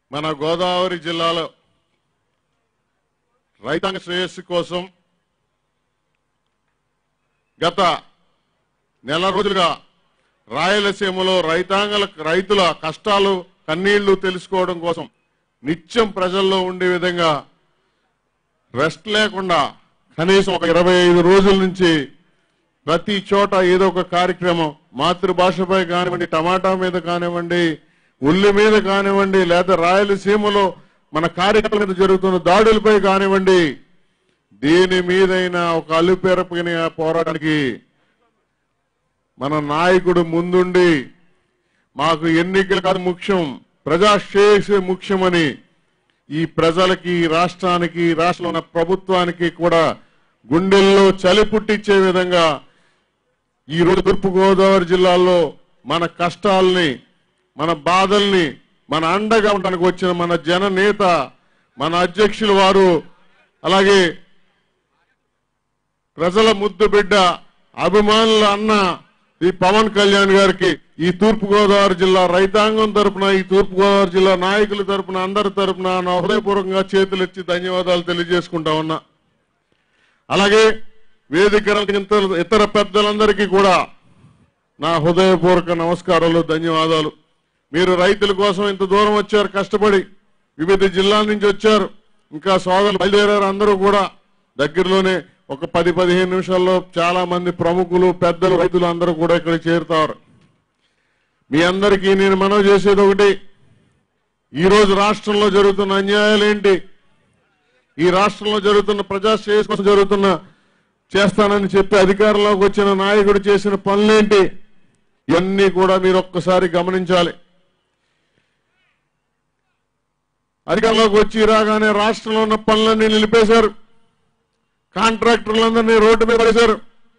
మన గోదావరి జిల్లాలో రైతాంగ శ్రేయస్సు కోసం గత నెల రోజులుగా రాయలసీమలో రైతాంగల రైతుల కష్టాలు కన్నీళ్లు తెలుసుకోవడం కోసం నిత్యం ప్రజల్లో ఉండే విధంగా రెస్ట్ లేకుండా కనీసం ఒక ఇరవై ఐదు రోజుల నుంచి ప్రతి చోట ఏదో ఒక కార్యక్రమం మాతృభాషపై కానివ్వండి టమాటా మీద కానివ్వండి ఉల్లి మీద కానివ్వండి లేదా రాయలసీమలో మన కార్యక్రమాల మీద జరుగుతున్న దాడులపై కానివ్వండి దేని మీదైనా ఒక అల్లుపెరపగిన పోరాటానికి మన నాయకుడు ముందుండి మాకు ఎన్నికలు కాదు ముఖ్యం ప్రజాశ్రేయస్సు ముఖ్యమని ఈ ప్రజలకి ఈ రాష్ట్రానికి ఈ రాష్ట్రంలో ఉన్న ప్రభుత్వానికి కూడా గుండెల్లో చలి పుట్టించే విధంగా ఈ రోజు తూర్పు గోదావరి జిల్లాలో మన కష్టాల్ని మన బాధల్ని మన అండగా ఉండడానికి వచ్చిన మన జన నేత మన అధ్యక్షులు వారు అలాగే ప్రజల ముద్దు బిడ్డ అభిమానుల అన్న ఈ పవన్ కళ్యాణ్ గారికి ఈ తూర్పు గోదావరి జిల్లా రైతాంగం తరపున ఈ తూర్పు గోదావరి జిల్లా నాయకుల తరపున అందరి తరపున నా హృదయపూర్వకంగా చేతులెత్తి ధన్యవాదాలు తెలియజేసుకుంటా ఉన్నా అలాగే వేదిక ఇతర ఇతర పెద్దలందరికీ కూడా నా హృదయపూర్వక నమస్కారాలు ధన్యవాదాలు మీరు రైతుల కోసం ఇంత దూరం వచ్చారు కష్టపడి వివిధ జిల్లాల నుంచి వచ్చారు ఇంకా సోదరులు బయలుదేరారు అందరూ కూడా దగ్గరలోనే ఒక పది పదిహేను నిమిషాల్లో చాలా మంది ప్రముఖులు పెద్దలు రైతులు అందరూ కూడా ఇక్కడ చేరుతారు మీ అందరికీ నేను మనవి చేసేది ఒకటి ఈ రోజు రాష్ట్రంలో జరుగుతున్న అన్యాయాలు ఏంటి ఈ రాష్ట్రంలో జరుగుతున్న ప్రజాశ్రేయస్ కోసం జరుగుతున్న చేస్తానని చెప్పి అధికారంలోకి వచ్చిన నాయకుడు చేసిన పనులేంటి ఇవన్నీ కూడా మీరు ఒక్కసారి గమనించాలి అధికారంలోకి వచ్చి రాగానే రాష్ట్రంలో ఉన్న పనులన్నీ నిలిపేశారు కాంట్రాక్టర్లందరినీ రోడ్డు మీద పడేశారు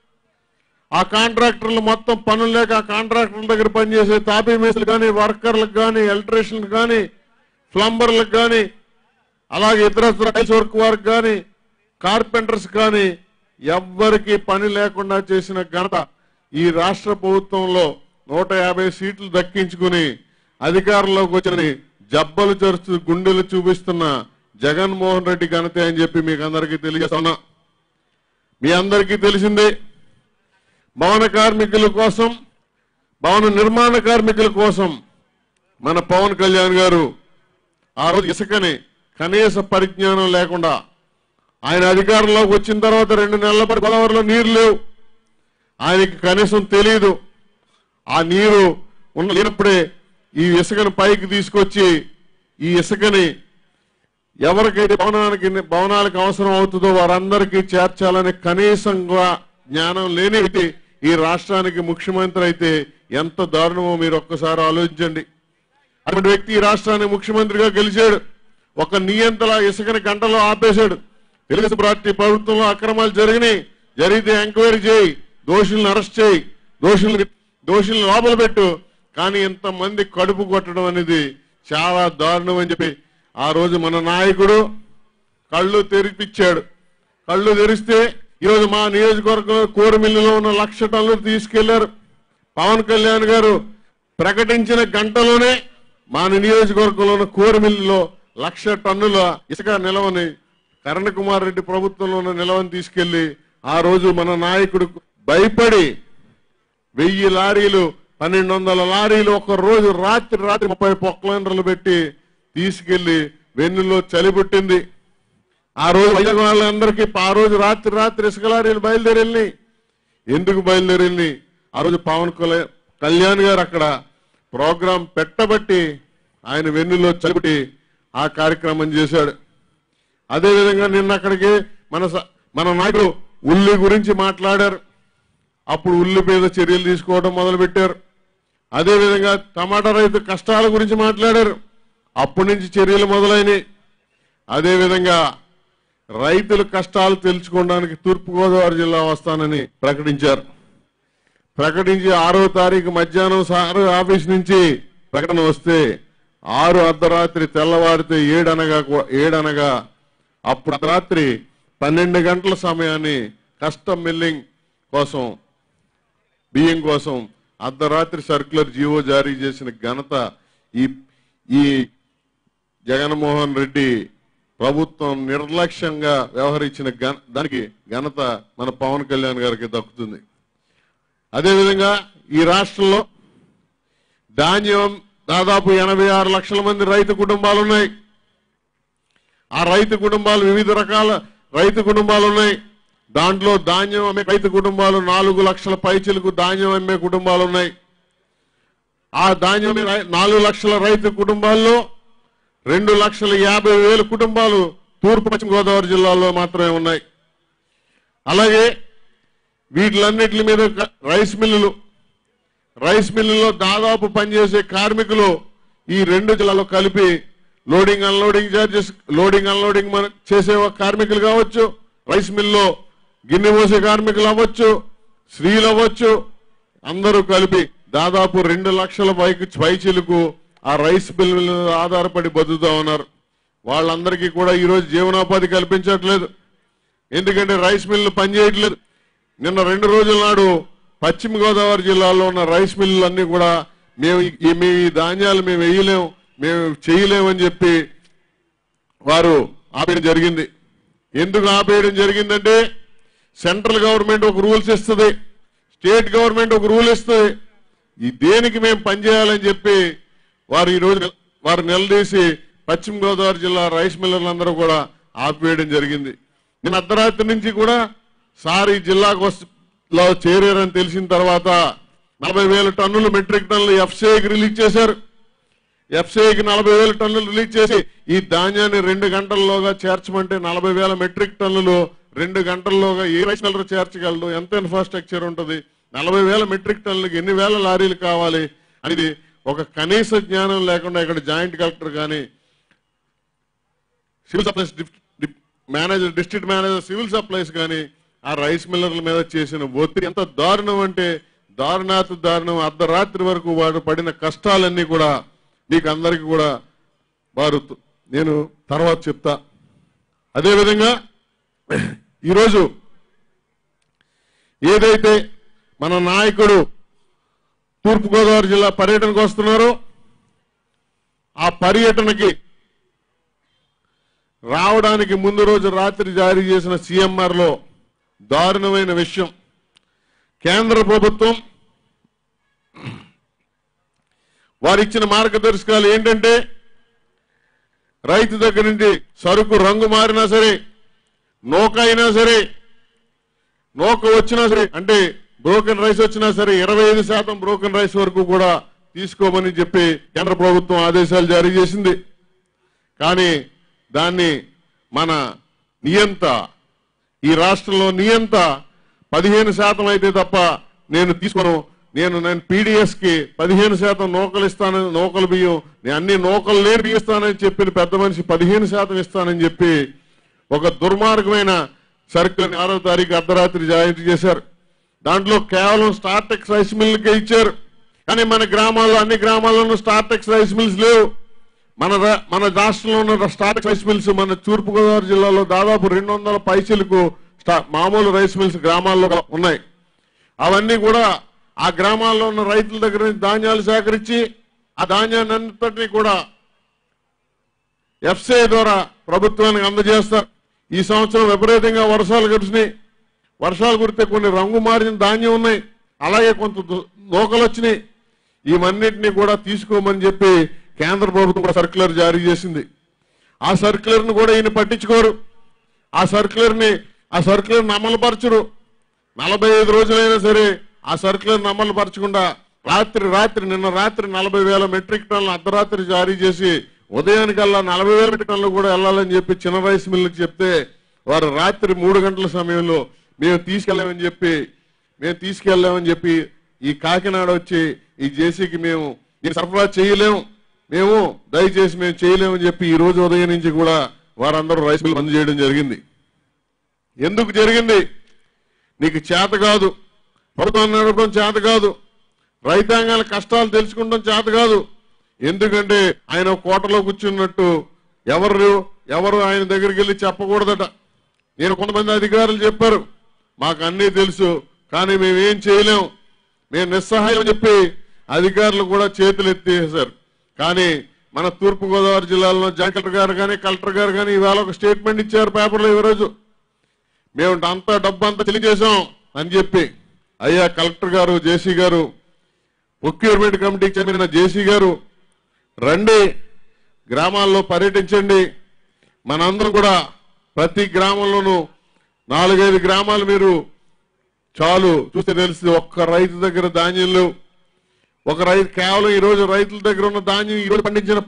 ఆ కాంట్రాక్టర్లు మొత్తం పనులు లేక ఆ కాంట్రాక్టర్ల దగ్గర పనిచేసే తాపీ మేసులు కానీ వర్కర్లకు కానీ ఎలక్ట్రీషియన్లకు కానీ ప్లంబర్లకు కానీ అలాగే ఇతర టైల్స్ వర్క్ వారికి కానీ కార్పెంటర్స్ కానీ ఎవ్వరికి పని లేకుండా చేసిన ఘనత ఈ రాష్ట్ర ప్రభుత్వంలో నూట యాభై సీట్లు దక్కించుకుని అధికారంలోకి వచ్చిన జబ్బలు చరుస్తూ గుండెలు చూపిస్తున్న జగన్మోహన్ రెడ్డి ఘనతే అని చెప్పి మీకు అందరికీ తెలియజేస్తున్నా మీ అందరికీ తెలిసిందే భవన కార్మికుల కోసం భవన నిర్మాణ కార్మికుల కోసం మన పవన్ కళ్యాణ్ గారు ఆ రోజు ఇసుకని కనీస పరిజ్ఞానం లేకుండా ఆయన అధికారంలోకి వచ్చిన తర్వాత రెండు నెలల పాటు గోదావరిలో నీరు లేవు ఆయనకి కనీసం తెలియదు ఆ నీరు ఉన్న లేనప్పుడే ఈ ఇసుకను పైకి తీసుకొచ్చి ఈ ఇసుకని ఎవరికైతే భవనానికి భవనాలకు అవసరం అవుతుందో వారందరికీ చేర్చాలని కనీసంగా జ్ఞానం లేని వ్యక్తి ఈ రాష్ట్రానికి ముఖ్యమంత్రి అయితే ఎంత దారుణమో మీరు ఒక్కసారి ఆలోచించండి అటువంటి వ్యక్తి ఈ రాష్ట్రానికి ముఖ్యమంత్రిగా గెలిచాడు ఒక నియంతల ఇసుకని గంటలో ఆపేశాడు తెలుగుదేశం పార్టీ ప్రభుత్వంలో అక్రమాలు జరిగినాయి జరిగితే ఎంక్వైరీ చేయి దోషులను అరెస్ట్ చేయి దోషుల్ని దోషుల్ని లోపల పెట్టు కానీ ఇంతమంది కడుపు కొట్టడం అనేది చాలా దారుణం అని చెప్పి ఆ రోజు మన నాయకుడు కళ్ళు తెరిపించాడు కళ్ళు తెరిస్తే ఈరోజు మా నియోజకవర్గంలో కోరమిల్లులో ఉన్న లక్ష టన్నులు తీసుకెళ్లారు పవన్ కళ్యాణ్ గారు ప్రకటించిన గంటలోనే మా నియోజకవర్గంలో ఉన్న కోరమిల్లులో లక్ష టన్నుల ఇసుక నిలవని కరణ్ కుమార్ రెడ్డి ప్రభుత్వంలో ఉన్న నిలవని తీసుకెళ్లి ఆ రోజు మన నాయకుడు భయపడి వెయ్యి లారీలు పన్నెండు వందల లారీలు ఒక రోజు రాత్రి రాత్రి ముప్పై పొక్లైనర్లు పెట్టి తీసుకెళ్లి వెన్నులో చలి పుట్టింది ఆ రోజు వైజాగ్ వాళ్ళందరికీ ఆ రోజు రాత్రి రాత్రి ఇసుక లారీలు బయలుదేరి వెళ్ళినాయి ఎందుకు బయలుదేరి వెళ్ళినాయి ఆ రోజు పవన్ కళ్యాణ్ కళ్యాణ్ గారు అక్కడ ప్రోగ్రాం పెట్టబట్టి ఆయన వెన్నులో చలిపుట్టి ఆ కార్యక్రమం చేశాడు అదేవిధంగా నిన్న అక్కడికి మన స- మన నాయకులు ఉల్లి గురించి మాట్లాడారు అప్పుడు ఉల్లి మీద చర్యలు తీసుకోవడం మొదలుపెట్టారు అదేవిధంగా టమాటా రైతు కష్టాల గురించి మాట్లాడారు అప్పటి నుంచి చర్యలు మొదలైనవి అదేవిధంగా రైతుల కష్టాలు తెలుసుకోవడానికి తూర్పుగోదావరి జిల్లా వస్తానని ప్రకటించారు ప్రకటించి ఆరో తారీఖు మధ్యాహ్నం సారు ఆఫీస్ నుంచి ప్రకటన వస్తే ఆరు అర్ధరాత్రి తెల్లవారితే ఏడనగా కూ- ఏడనగా అప్పుడు అర్ధరాత్రి పన్నెండు గంటల సమయాన్ని కస్టమ్ మిల్లింగ్ కోసం బియ్యం కోసం అర్ధరాత్రి సర్క్యులర్ జీవో జారీ చేసిన ఘనత ఈ ఈ జగన్మోహన్ రెడ్డి ప్రభుత్వం నిర్లక్ష్యంగా వ్యవహరించిన ఘన దానికి ఘనత మన పవన్ కళ్యాణ్ గారికి దక్కుతుంది అదేవిధంగా ఈ రాష్ట్రంలో ధాన్యం దాదాపు ఎనభై ఆరు లక్షల మంది రైతు కుటుంబాలు ఉన్నాయి ఆ రైతు కుటుంబాలు వివిధ రకాల రైతు కుటుంబాలు ఉన్నాయి దాంట్లో ధాన్యం అమ్మే రైతు కుటుంబాలు నాలుగు లక్షల పైచలకు ధాన్యం అమ్మే కుటుంబాలు ఉన్నాయి ఆ ధాన్యం అమ్మే రై- నాలుగు లక్షల రైతు కుటుంబాల్లో రెండు లక్షల యాభై వేల కుటుంబాలు తూర్పు పశ్చిమ గోదావరి జిల్లాలో మాత్రమే ఉన్నాయి అలాగే వీటిలన్నిటి మీద క- రైస్ మిల్లులు రైస్ మిల్లులో దాదాపు పనిచేసే కార్మికులు ఈ రెండు జిల్లాలో కలిపి loading unloading charges loading unloading మన చేసే కార్మికులు కావచ్చు రైస్ మిల్లో గిన్నె మోసే కార్మికులు అవ్వచ్చు స్త్రీలు అవ్వచ్చు అందరూ కలిపి దాదాపు రెండు లక్షల పైకి పైచీలకు ఆ రైస్ మిల్ మీద ఆధారపడి బతుకుతా ఉన్నారు వాళ్ళందరికీ కూడా ఈరోజు జీవనోపాధి కల్పించట్లేదు ఎందుకంటే రైస్ మిల్లు పనిచేయట్లేదు నిన్న రెండు రోజుల నాడు పశ్చిమ గోదావరి జిల్లాలో ఉన్న రైస్ మిల్లులు అన్ని కూడా మేము ఈ- ఈ మీ ఈ ధాన్యాలు మేము వేయలేం మేము చేయలేమని చెప్పి వారు ఆపేయడం జరిగింది ఎందుకు ఆపేయడం జరిగిందంటే సెంట్రల్ గవర్నమెంట్ ఒక రూల్స్ ఇస్తుంది స్టేట్ గవర్నమెంట్ ఒక రూల్ ఇస్తుంది ఈ దేనికి మేము పనిచేయాలని చెప్పి వారు ఈ రోజు వారు నిలదీసి పశ్చిమ గోదావరి జిల్లా రైస్ మిల్లర్లందరూ కూడా ఆపివేయడం జరిగింది నేను అర్ధరాత్రి నుంచి కూడా సార్ ఈ జిల్లాకు వస్- లో చేరారని తెలిసిన తర్వాత నలభై వేల టన్నులు మెట్రిక్ టన్నులు ఎఫ్సిఐకి రిలీజ్ చేశారు ఎఫ్సిఐకి నలభై వేల టన్నులు రిలీజ్ చేసి ఈ ధాన్యాన్ని రెండు గంటల్లోగా చేర్చమంటే నలభై వేల మెట్రిక్ టన్నులు రెండు గంటల్లోగా ఏ రైస్ మిల్లర్ చేర్చగలడు ఎంత ఇన్ఫ్రాస్ట్రక్చర్ ఉంటుంది నలభై వేల మెట్రిక్ టన్నులకి ఎన్ని వేల లారీలు కావాలి అనేది ఒక కనీస జ్ఞానం లేకుండా ఇక్కడ జాయింట్ కలెక్టర్ కానీ civil supplies manager district manager civil supplies కానీ ఆ రైస్ మిల్లర్ల మీద చేసిన ఒత్తిడి ఎంత దారుణం అంటే దారుణాతి దారుణం అర్ధరాత్రి వరకు వారు పడిన కష్టాలన్నీ కూడా మీకు అందరికీ కూడా వారు త- నేను తర్వాత చెప్తా అదేవిధంగా ఈరోజు ఏదైతే మన నాయకుడు తూర్పుగోదావరి జిల్లా పర్యటనకు వస్తున్నారో ఆ పర్యటనకి రావడానికి ముందు రోజు రాత్రి జారీ చేసిన సిఎంఆర్ లో దారుణమైన విషయం కేంద్ర ప్రభుత్వం వారిచ్చిన మార్గదర్శకాలు ఏంటంటే రైతు దగ్గర నుండి సరుకు రంగు మారినా సరే నూక అయినా సరే నూక వచ్చినా సరే అంటే బ్రోకెన్ రైస్ వచ్చినా సరే ఇరవై ఐదు శాతం బ్రోకెన్ రైస్ వరకు కూడా తీసుకోమని చెప్పి కేంద్ర ప్రభుత్వం ఆదేశాలు జారీ చేసింది కానీ దాన్ని మన నియంత ఈ రాష్ట్రంలో నియంత పదిహేను శాతం అయితే తప్ప నేను తీసుకోను నేను నేను పీడిఎస్ కి పదిహేను శాతం నూకలు ఇస్తానని నూకలు బియ్యం నేను అన్ని నూకలు లేని బియ్యం ఇస్తానని చెప్పిన పెద్ద మనిషి పదిహేను శాతం ఇస్తానని చెప్పి ఒక దుర్మార్గమైన సర్కిల్ ఆరో తారీఖు అర్ధరాత్రి జారీ చేశారు దాంట్లో కేవలం స్టార్టెక్స్ రైస్ మిల్కే ఇచ్చారు కానీ మన గ్రామాల్లో అన్ని గ్రామాల్లోనూ స్టార్టెక్స్ రైస్ మిల్స్ లేవు మన రా- మన రాష్ట్రంలో ఉన్న స్టార్ట్ రైస్ మిల్స్ మన తూర్పుగోదావరి జిల్లాలో దాదాపు రెండు వందల పైసలకు స్టా- మామూలు రైస్ మిల్స్ గ్రామాల్లో ఉన్నాయి అవన్నీ కూడా ఆ గ్రామాల్లో ఉన్న రైతుల దగ్గర నుంచి ధాన్యాలు సేకరించి ఆ ధాన్యాన్ని అంతటినీ కూడా ఎఫ్సిఐ ద్వారా ప్రభుత్వానికి అందజేస్తారు ఈ సంవత్సరం విపరీతంగా వర్షాలు కురిసినాయి వర్షాలు కురితే కొన్ని రంగు మారిన ధాన్యం ఉన్నాయి అలాగే కొంత దు- నూకలు వచ్చినాయి ఇవన్నిటిని కూడా తీసుకోమని చెప్పి కేంద్ర ప్రభుత్వం కూడా సర్క్యులర్ జారీ చేసింది ఆ సర్క్యులర్ ను కూడా ఈయన పట్టించుకోరు ఆ సర్క్యులర్ ని ఆ సర్క్యులర్ ని అమలుపరచరు నలభై ఐదు రోజులైనా సరే ఆ సర్క్యులర్ ని అమలుపరచకుండా రాత్రి రాత్రి నిన్న రాత్రి నలభై వేల మెట్రిక్ టన్నులు అర్ధరాత్రి జారీ చేసి ఉదయానికల్లా నలభై వేల మెట్రిక్ టన్నులు కూడా వెళ్ళాలని చెప్పి చిన్న రైస్ మిల్లుకి చెప్తే వారు రాత్రి మూడు గంటల సమయంలో మేము తీసుకెళ్ళామని చెప్పి మేము తీసుకెళ్ళామని చెప్పి ఈ కాకినాడ వచ్చి ఈ జేసీకి మేము ఈ సరఫరా చేయలేము మేము దయచేసి మేము చేయలేమని చెప్పి ఈ రోజు ఉదయం నుంచి కూడా వారందరూ రైస్ మిల్ బంద్ చేయడం జరిగింది ఎందుకు జరిగింది నీకు చేత కాదు ప్రభుత్వం నడపడం చేత కాదు రైతాంగాల కష్టాలు తెలుసుకుంటాం చేత కాదు ఎందుకంటే ఆయన ఒక కోటలో కూర్చున్నట్టు ఎవరు ఎవరు ఆయన దగ్గరికి వెళ్ళి చెప్పకూడదట నేను కొంతమంది అధికారులు చెప్పారు మాకు అన్నీ తెలుసు కానీ మేమేం చేయలేం మేము నిస్సహాయం చెప్పి అధికారులు కూడా చేతులు ఎత్తేసారు కానీ మన తూర్పు గోదావరి జిల్లాలో జాయింట్ కలెక్టర్ గారు కానీ కలెక్టర్ గారు కానీ ఇవాళ ఒక స్టేట్మెంట్ ఇచ్చారు పేపర్లో ఈ రోజు మేము అంతా డబ్బు అంతా తెలియజేశాం అని చెప్పి అయ్యా కలెక్టర్ గారు జేసీ గారు ప్రొక్యూర్మెంట్ కమిటీకి చెందిన జేసీ గారు రండి గ్రామాల్లో పర్యటించండి మనందరం కూడా ప్రతి గ్రామంలోనూ నాలుగైదు గ్రామాలు మీరు చాలు చూస్తే తెలుస్తుంది ఒక్క రైతు దగ్గర ధాన్యం లేవు ఒక రైతు కేవలం ఈ రోజు రైతుల దగ్గర ఉన్న ధాన్యం ఈ రోజు పండించిన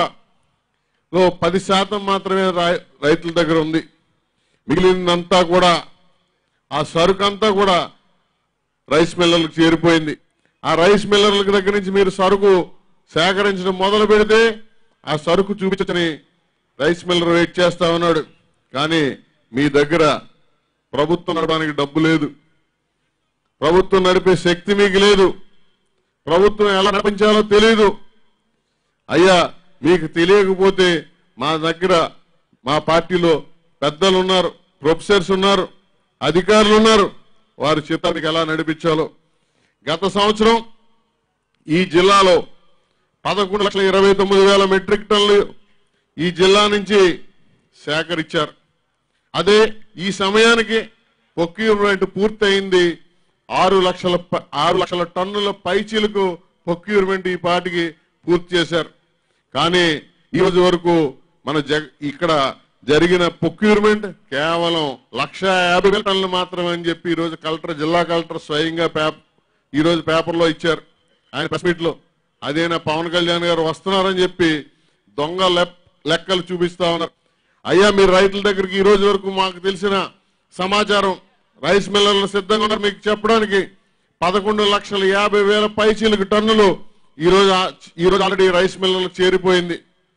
పంటలో పది శాతం మాత్రమే రై- రైతుల దగ్గర ఉంది మిగిలినంతా కూడా ఆ సరుకు అంతా కూడా రైస్ మిల్లర్లకు చేరిపోయింది ఆ రైస్ మిల్లర్ల దగ్గర నుంచి మీరు సరుకు సేకరించడం మొదలు పెడితే ఆ సరుకు చూపించని రైస్ మిల్లర్ వెయిట్ చేస్తా ఉన్నాడు కానీ మీ దగ్గర ప్రభుత్వం నడపడానికి డబ్బు లేదు ప్రభుత్వం నడిపే శక్తి మీకు లేదు ప్రభుత్వం ఎలా నడిపించాలో తెలియదు అయ్యా మీకు తెలియకపోతే మా దగ్గర మా పార్టీలో పెద్దలు ఉన్నారు ప్రొఫెసర్స్ ఉన్నారు అధికారులు ఉన్నారు వారి చిత్తానికి ఎలా నడిపించాలో గత సంవత్సరం ఈ జిల్లాలో పదకొండు లక్షల ఇరవై తొమ్మిది వేల మెట్రిక్ టన్నులు ఈ జిల్లా నుంచి సేకరించారు అదే ఈ సమయానికి ప్రొక్యూర్మెంట్ పూర్తయింది ఆరు లక్షల ప- ఆరు లక్షల టన్నుల పైచీలకు ప్రొక్యూర్మెంట్ ఈ పాటికి పూర్తి చేశారు కానీ ఈ రోజు వరకు మన జగ ఇక్కడ జరిగిన ప్రొక్యూర్మెంట్ కేవలం లక్ష యాభై వేల టన్నులు మాత్రమే అని చెప్పి ఈ రోజు కలెక్టర్ జిల్లా కలెక్టర్ స్వయంగా పేప ఈ రోజు పేపర్లో ఇచ్చారు ఆయన ప్రెస్ మీట్ లో అదేనా పవన్ కళ్యాణ్ గారు వస్తున్నారని చెప్పి దొంగ లెప్- లెక్కలు చూపిస్తా ఉన్నారు అయ్యా మీరు రైతుల దగ్గరికి ఈ రోజు వరకు మాకు తెలిసిన సమాచారం రైస్ మిల్లర్లు సిద్ధంగా ఉన్నారు మీకు చెప్పడానికి పదకొండు లక్షల యాభై వేల పైచీలకు టన్నులు ఈ రోజు ఆ- ఈ రోజు ఆల్రెడీ రైస్ మిల్లర్లకు చేరిపోయింది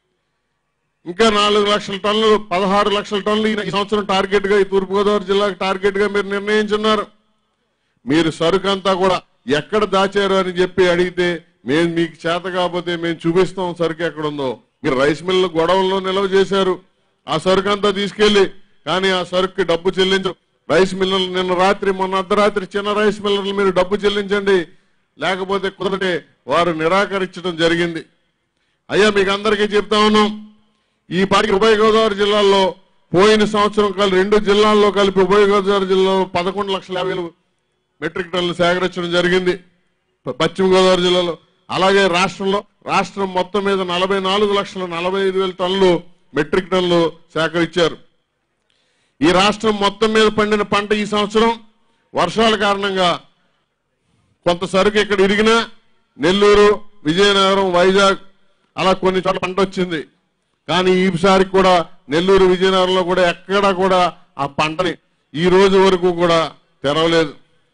ఇంకా నాలుగు లక్షల టన్నులు పదహారు లక్షల టన్నులు ఈ సంవత్సరం టార్గెట్ గా ఈ తూర్పుగోదావరి జిల్లాకు టార్గెట్ గా మీరు నిర్ణయించున్నారు మీరు సరుకు అంతా కూడా ఎక్కడ దాచారు అని చెప్పి అడిగితే మేము మీకు చేత కాకపోతే మేము చూపిస్తాం సరుకు ఎక్కడ ఉందో మీరు రైస్ మిల్లు గొడవల్లో నిల్వ చేశారు ఆ సరుకు అంతా తీసుకెళ్లి కానీ ఆ సరుకుకి డబ్బు చెల్లించరు రైస్ మిల్లర్లు నిన్న రాత్రి మొన్న అర్ధరాత్రి చిన్న రైస్ మిల్లర్లు మీరు డబ్బు చెల్లించండి లేకపోతే కుదరటే వారు నిరాకరించడం జరిగింది అయ్యా మీకు అందరికీ చెప్తా ఉన్నాం ఈ పాటికి ఉభయ గోదావరి జిల్లాల్లో పోయిన సంవత్సరం కలిపి రెండు జిల్లాల్లో కలిపి ఉభయ గోదావరి జిల్లాలో పదకొండు లక్షల యాభై వేలు మెట్రిక్ టన్నులు సేకరించడం జరిగింది ప- పశ్చిమ గోదావరి జిల్లాలో అలాగే రాష్ట్రంలో రాష్ట్రం మొత్తం మీద నలభై నాలుగు లక్షల నలభై ఐదు వేల టన్నులు మెట్రిక్ టన్నులు సేకరించారు ఈ రాష్ట్రం మొత్తం మీద పండిన పంట ఈ సంవత్సరం వర్షాల కారణంగా కొంత సరుకు ఇక్కడ ఇరిగినా నెల్లూరు విజయనగరం వైజాగ్ అలా కొన్ని చోట్ల పంట వచ్చింది కానీ ఈసారి కూడా నెల్లూరు విజయనగరంలో కూడా ఎక్కడా కూడా ఆ పంటని ఈ రోజు వరకు కూడా తెరవలేదు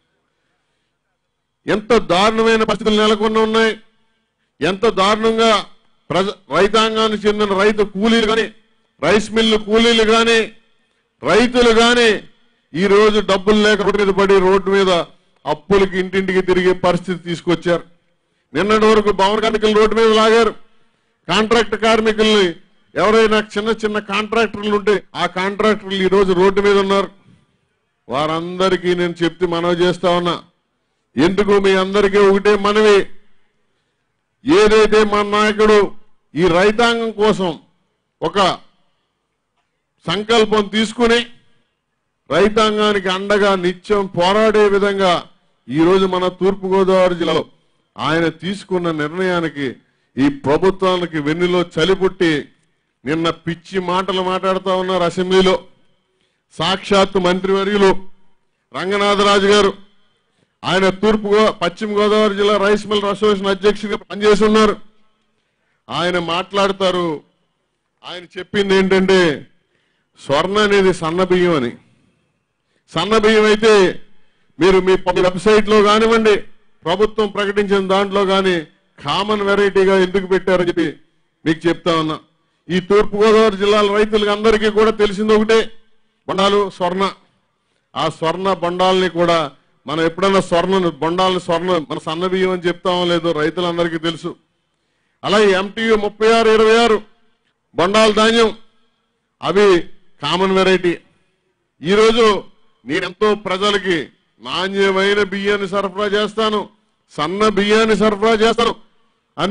ఎంత దారుణమైన పరిస్థితులు నెలకొని ఉన్నాయి ఎంత దారుణంగా ప్రజ రైతాంగానికి చెందిన రైతు కూలీలు కానీ రైస్ మిల్లు కూలీలు కానీ రైతులు కానీ ఈ రోజు డబ్బులు లేక రోడ్డు మీద పడి రోడ్డు మీద అప్పులకి ఇంటింటికి తిరిగే పరిస్థితి తీసుకొచ్చారు నిన్నటి వరకు భవన కార్మికులు రోడ్డు మీద లాగారు కాంట్రాక్ట్ కార్మికుల్ని ఎవరైనా చిన్న చిన్న కాంట్రాక్టర్లు ఉంటే ఆ కాంట్రాక్టర్లు ఈ రోజు రోడ్డు మీద ఉన్నారు వారందరికీ నేను చెప్తే మనవి చేస్తా ఉన్నా ఎందుకు మీ అందరికీ ఒకటే మనవి ఏదైతే మన నాయకుడు ఈ రైతాంగం కోసం ఒక సంకల్పం తీసుకుని రైతాంగానికి అండగా నిత్యం పోరాడే విధంగా ఈ రోజు మన తూర్పుగోదావరి జిల్లాలో ఆయన తీసుకున్న నిర్ణయానికి ఈ ప్రభుత్వానికి వెన్నులో చలిపుట్టి నిన్న పిచ్చి మాటలు మాట్లాడుతా ఉన్నారు అసెంబ్లీలో సాక్షాత్తు మంత్రివర్యులు రంగనాథరాజు గారు ఆయన తూర్పు గో- పశ్చిమ గోదావరి జిల్లా రైస్ మిల్ అసోసియేషన్ అధ్యక్షుడిగా పనిచేసి ఉన్నారు ఆయన మాట్లాడతారు ఆయన చెప్పింది ఏంటంటే స్వర్ణ అనేది సన్న బియ్యం అని సన్న బియ్యం అయితే మీరు మీ వెబ్సైట్ లో కానివ్వండి ప్రభుత్వం ప్రకటించిన దాంట్లో కానీ కామన్ వెరైటీగా ఎందుకు పెట్టారని చెప్పి మీకు చెప్తా ఉన్నా ఈ తూర్పు గోదావరి జిల్లాల రైతులకు అందరికీ కూడా తెలిసింది ఒకటే బొండాలు స్వర్ణ ఆ స్వర్ణ బొండాలని కూడా మనం ఎప్పుడైనా స్వర్ణ బొండాలని స్వర్ణ మన సన్న బియ్యం అని చెప్తామో లేదో రైతులందరికీ తెలుసు అలాగే ఎంటీయూ ముప్పై ఆరు ఇరవై ఆరు బొండాల ధాన్యం అవి కామన్ వెరైటీ ఈరోజు నేనెంతో ప్రజలకి నాణ్యమైన బియ్యాన్ని సరఫరా చేస్తాను సన్న బియ్యాన్ని సరఫరా చేస్తాను అని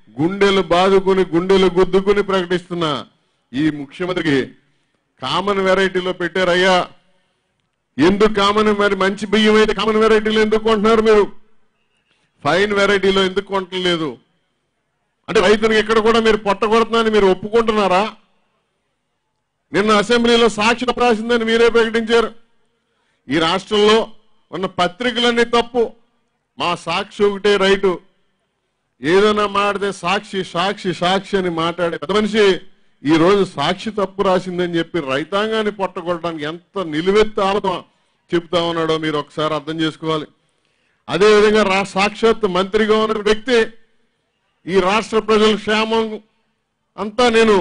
గుండెలు బాదుకుని గుండెలు గుద్దుకుని ప్రకటిస్తున్న ఈ ముఖ్యమంత్రికి కామన్ వెరైటీలో పెట్టారయ్యా ఎందుకు కామన్ మరి మంచి బియ్యం అయితే కామన్ వెరైటీలో ఎందుకు కొంటున్నారు మీరు ఫైన్ వెరైటీలో ఎందుకు కొంటలేదు అంటే రైతునికి ఇక్కడ కూడా మీరు పొట్టగొడుతున్నారని మీరు ఒప్పుకుంటున్నారా నిన్న అసెంబ్లీలో సాక్షి రాసిందని మీరే ప్రకటించారు ఈ రాష్ట్రంలో ఉన్న పత్రికలన్నీ తప్పు మా సాక్షి ఒకటే రైటు ఏదైనా మాడితే సాక్షి సాక్షి సాక్షి అని మాట్లాడే పెద్ద మనిషి ఈ రోజు సాక్షి తప్పు రాసిందని చెప్పి రైతాంగాన్ని పొట్టగొట్టడానికి ఎంత నిలువెత్తు ఆపదం చెప్తా ఉన్నాడో మీరు ఒకసారి అర్థం చేసుకోవాలి అదేవిధంగా రా సాక్షాత్ మంత్రిగా ఉన్న వ్యక్తి ఈ రాష్ట్ర ప్రజల క్షేమం అంతా నేను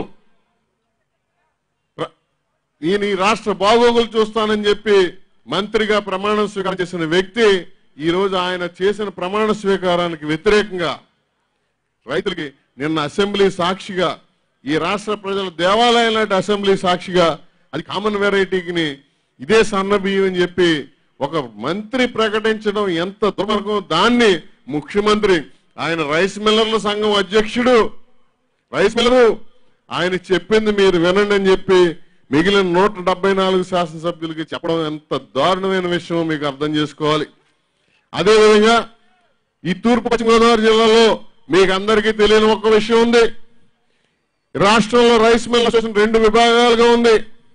ప్ర- ఈయన ఈ రాష్ట్ర బాగోగులు చూస్తానని చెప్పి మంత్రిగా ప్రమాణం స్వీకారం చేసిన వ్యక్తి ఈ రోజు ఆయన చేసిన ప్రమాణ స్వీకారానికి వ్యతిరేకంగా రైతులకి నిన్న అసెంబ్లీ సాక్షిగా ఈ రాష్ట్ర ప్రజల దేవాలయం లాంటి అసెంబ్లీ సాక్షిగా అది కామన్ వెరైటీకి ఇదే సన్న బియ్యం అని చెప్పి ఒక మంత్రి ప్రకటించడం ఎంత దుర్మార్గం దాన్ని ముఖ్యమంత్రి ఆయన రైస్ మిల్లర్ల సంఘం అధ్యక్షుడు రైస్ మిల్లరు ఆయన చెప్పింది మీరు వినండి అని చెప్పి మిగిలిన నూట డెబ్బై నాలుగు శాసనసభ్యులకి చెప్పడం ఎంత దారుణమైన విషయం మీకు అర్థం చేసుకోవాలి అదేవిధంగా ఈ తూర్పు పశ్చిమ గోదావరి జిల్లాలో మీకు అందరికీ తెలియని ఒక విషయం ఉంది రాష్ట్రంలో రైస్ మిల్ అసోసియేషన్ రెండు విభాగాలుగా ఉంది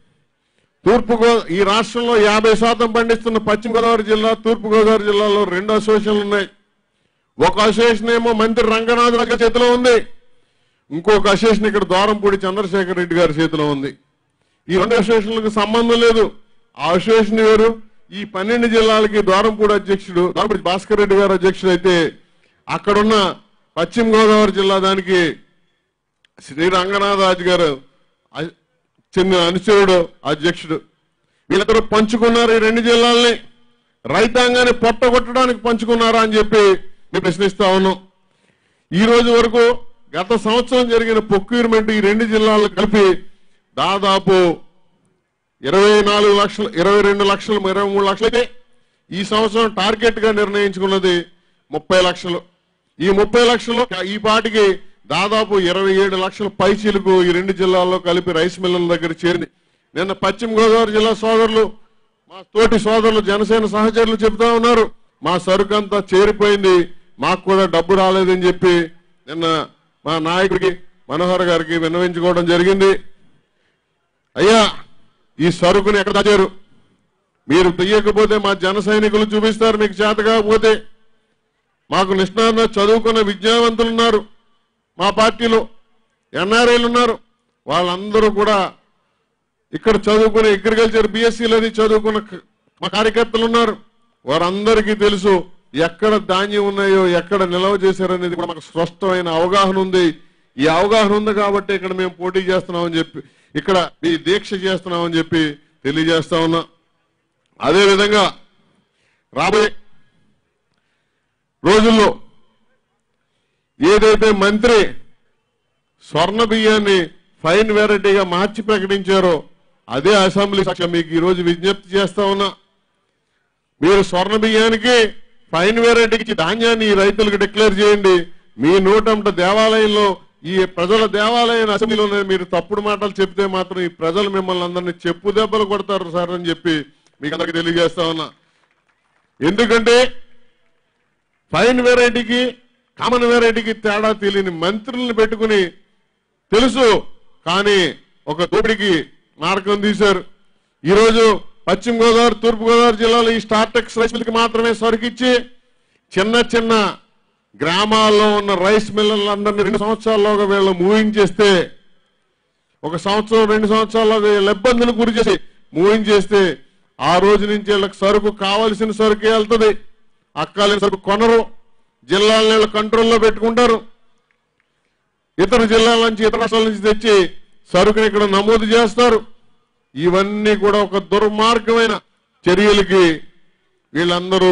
తూర్పు గో- ఈ రాష్ట్రంలో యాభై శాతం పండిస్తున్న పశ్చిమ గోదావరి జిల్లా తూర్పు గోదావరి జిల్లాలో రెండు అసోసియేషన్లు ఉన్నాయి ఒక అసోసియేషన్ ఏమో మంత్రి రంగనాథ్ గారి చేతిలో ఉంది ఇంకొక అసోసియేషన్ ఇక్కడ ద్వారంపూడి చంద్రశేఖర్ రెడ్డి గారి చేతిలో ఉంది ఈ రెండు అసోసియేషన్లకు సంబంధం లేదు ఆ అసోసియేషన్ వేరు ఈ పన్నెండు జిల్లాలకి ద్వారంపూడి అధ్యక్షుడు ద్వారంపూడి భాస్కర్ రెడ్డి గారు అధ్యక్షుడు అయితే అక్కడున్న పశ్చిమ గోదావరి జిల్లా దానికి శ్రీ రంగనాథరాజు గారు అ- చెందిన అనుచరుడు అధ్యక్షుడు వీళ్ళిద్దరూ పంచుకున్నారు ఈ రెండు జిల్లాల్ని రైతాంగాన్ని పొట్టగొట్టడానికి పంచుకున్నారా అని చెప్పి నేను ప్రశ్నిస్తా ఉన్నాం ఈ రోజు వరకు గత సంవత్సరం జరిగిన ప్రొక్యూర్మెంట్ ఈ రెండు జిల్లాలు కలిపి దాదాపు ఇరవై నాలుగు లక్షలు ఇరవై రెండు లక్షలు ఇరవై మూడు లక్షలు అయితే ఈ సంవత్సరం టార్గెట్ గా నిర్ణయించుకున్నది ముప్పై లక్షలు ఈ ముప్పై లక్షలు ఈ పాటికి దాదాపు ఇరవై ఏడు లక్షల పైచీలకు ఈ రెండు జిల్లాల్లో కలిపి రైస్ మిల్లల దగ్గర చేరింది నిన్న పశ్చిమ గోదావరి జిల్లా సోదరులు మా తోటి సోదరులు జనసేన సహచరులు చెబుతా ఉన్నారు మా సరుకు అంతా చేరిపోయింది మాకు కూడా డబ్బు రాలేదని చెప్పి నిన్న మా నాయకుడికి మనోహర్ గారికి విన్నవించుకోవడం జరిగింది అయ్యా ఈ సరుకుని ఎక్కడ దాచారు మీరు తీయకపోతే మా జన సైనికులు చూపిస్తారు మీకు చేత కాకపోతే మాకు నిష్ణాంత చదువుకున్న విద్యావంతులు ఉన్నారు మా పార్టీలో ఎన్ఆర్ఐలు ఉన్నారు వాళ్ళందరూ కూడా ఇక్కడ చదువుకునే అగ్రికల్చర్ బీఎస్సీలు అది చదువుకున్న క- మా కార్యకర్తలు ఉన్నారు వారందరికీ తెలుసు ఎక్కడ ధాన్యం ఉన్నాయో ఎక్కడ నిల్వ చేశారనేది కూడా మాకు స్పష్టమైన అవగాహన ఉంది ఈ అవగాహన ఉంది కాబట్టి ఇక్కడ మేము పోటీ చేస్తున్నామని చెప్పి ఇక్కడ మీ దీక్ష చేస్తున్నామని చెప్పి తెలియజేస్తా ఉన్నా అదే విధంగా రాబోయే రోజుల్లో ఏదైతే మంత్రి స్వర్ణ బియ్యాన్ని ఫైన్ వెరైటీగా మార్చి ప్రకటించారో అదే అసెంబ్లీ సాక్షి మీకు ఈ రోజు విజ్ఞప్తి చేస్తా ఉన్నా మీరు స్వర్ణ బియ్యానికి ఫైన్ వెరైటీకి ఇచ్చి ధాన్యాన్ని ఈ రైతులకు డిక్లేర్ చేయండి మీ నూటంట దేవాలయంలో ఈ ప్రజల దేవాలయం అసెంబ్లీలోనే మీరు తప్పుడు మాటలు చెప్తే మాత్రం ఈ ప్రజలు మిమ్మల్ని అందరినీ చెప్పు దెబ్బలు కొడతారు సార్ అని చెప్పి మీకు అందరికి తెలియజేస్తా ఉన్నా ఎందుకంటే ఫైన్ వెరైటీకి కామన్ వెరైటీకి తేడా తెలియని మంత్రుల్ని పెట్టుకుని తెలుసు కానీ ఒక దోపిడికి మార్గం తీశారు ఈరోజు పశ్చిమ గోదావరి తూర్పు గోదావరి జిల్లాలో ఈ స్టార్టెక్స్ రైస్ మిల్కి మాత్రమే సరుకిచ్చి చిన్న చిన్న గ్రామాల్లో ఉన్న రైస్ మిల్లర్లందరినీ రెండు సంవత్సరాల్లోగా వీళ్ళు మూవింగ్ చేస్తే ఒక సంవత్సరం రెండు సంవత్సరాల్లో వీళ్ళ ఇబ్బందులు గురి చేసి మూవింగ్ చేస్తే ఆ రోజు నుంచి వీళ్ళకి సరుకు కావాల్సిన సరుకే వెళ్తుంది అక్కాలిన సరుకు కొనరు జిల్లాలను వీళ్ళు కంట్రోల్లో పెట్టుకుంటారు ఇతర జిల్లాల నుంచి ఇతర రాష్ట్రాల నుంచి తెచ్చి సరుకుని ఇక్కడ నమోదు చేస్తారు ఇవన్నీ కూడా ఒక దుర్మార్గమైన చర్యలకి వీళ్ళందరూ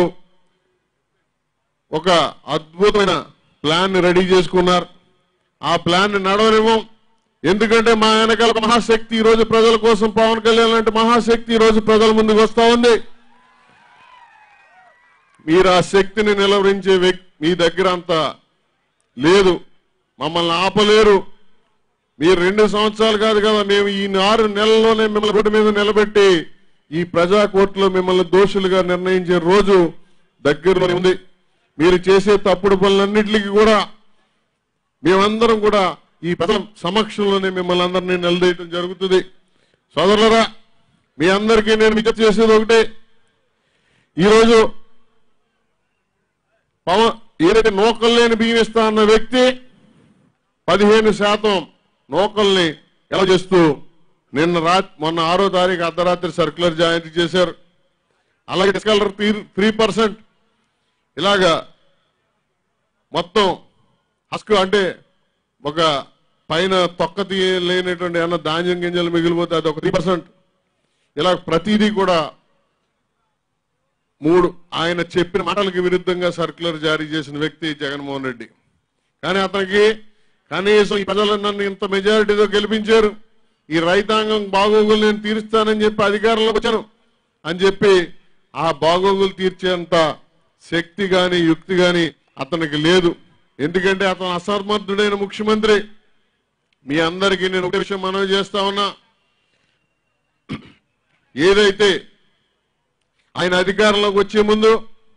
ఒక అద్భుతమైన ప్లాన్ రెడీ చేసుకున్నారు ఆ ప్లాన్ నడవనివ్వం ఎందుకంటే మా వెనకాల ఒక మహాశక్తి ఈ రోజు ప్రజల కోసం పవన్ కళ్యాణ్ లాంటి మహాశక్తి ఈ రోజు ప్రజల ముందుకు వస్తా ఉంది మీరు ఆ శక్తిని నిలవరించే వ్యక్తి మీ దగ్గర అంత లేదు మమ్మల్ని ఆపలేరు మీరు రెండు సంవత్సరాలు కాదు కదా మేము ఈ ఆరు నెలల్లోనే మిమ్మల్ని రోడ్డు మీద నిలబెట్టి ఈ ప్రజా కోర్టులో మిమ్మల్ని దోషులుగా నిర్ణయించే రోజు దగ్గరలో ఉంది మీరు చేసే తప్పుడు పనులన్నింటికి కూడా మేమందరం కూడా ఈ ప్రజల సమక్షంలోనే మిమ్మల్ని అందరినీ నిలదీయటం జరుగుతుంది సోదరులరా మీ అందరికీ నేను విజ్ఞప్తి చేసేది ఒకటే ఈరోజు పవన్ ఏదైతే నూకలు లేని బియ్యం ఇస్తా అన్న వ్యక్తి పదిహేను శాతం నూకల్ని ఎలా చేస్తూ నిన్న రా మొన్న ఆరో తారీఖు అర్ధరాత్రి సర్క్యులర్ జారీ చేశారు అలాగే డిస్కలర్ త్రీ పర్సెంట్ ఇలాగా మొత్తం హస్క్ అంటే ఒక పైన తొక్క తీయ లేనటువంటి ఏమన్నా ధాన్యం గింజలు మిగిలిపోతే అది ఒక త్రీ పర్సెంట్ ఇలా ప్రతిదీ కూడా మూడు ఆయన చెప్పిన మాటలకు విరుద్ధంగా సర్క్యులర్ జారీ చేసిన వ్యక్తి జగన్మోహన్ రెడ్డి కానీ అతనికి కనీసం ఈ ప్రజలు నన్ను ఇంత మెజారిటీతో గెలిపించారు ఈ రైతాంగం బాగోగులు నేను తీరుస్తానని చెప్పి అధికారంలోకి వచ్చాను అని చెప్పి ఆ బాగోగులు తీర్చేంత శక్తి గాని యుక్తి గాని అతనికి లేదు ఎందుకంటే అతను అసమర్థుడైన ముఖ్యమంత్రి మీ అందరికీ నేను ఒక విషయం మనవి చేస్తా ఉన్నా ఏదైతే ఆయన అధికారంలోకి వచ్చే ముందు